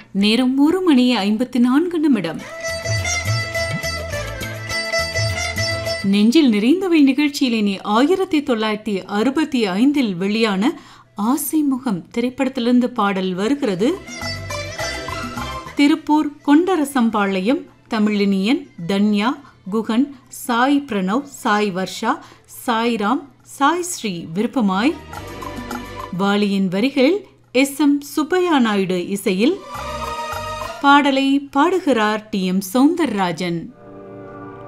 நேரம் ஒரு மணி ஐம்பத்தி நான்கு நிமிடம் நெஞ்சில் நிறைந்தவை நிகழ்ச்சியில் இனி ஆயிரத்தி தொள்ளாயிரத்தி அறுபத்தி ஐந்தில் வெளியான ஆசை முகம் திரைப்படத்திலிருந்து பாடல் வருகிறது திருப்பூர் கொண்டரசம்பாளையம் தமிழினியன் தன்யா குகன் சாய் பிரணவ் சாய் வர்ஷா சாய்ராம் சாய் ஸ்ரீ விருப்பமாய் வாலியின் வரிகளில் எஸ் எம் சுப்பையா நாயுடு இசையில் பாடலை பாடுகிறார் டி எம் சௌந்தரராஜன்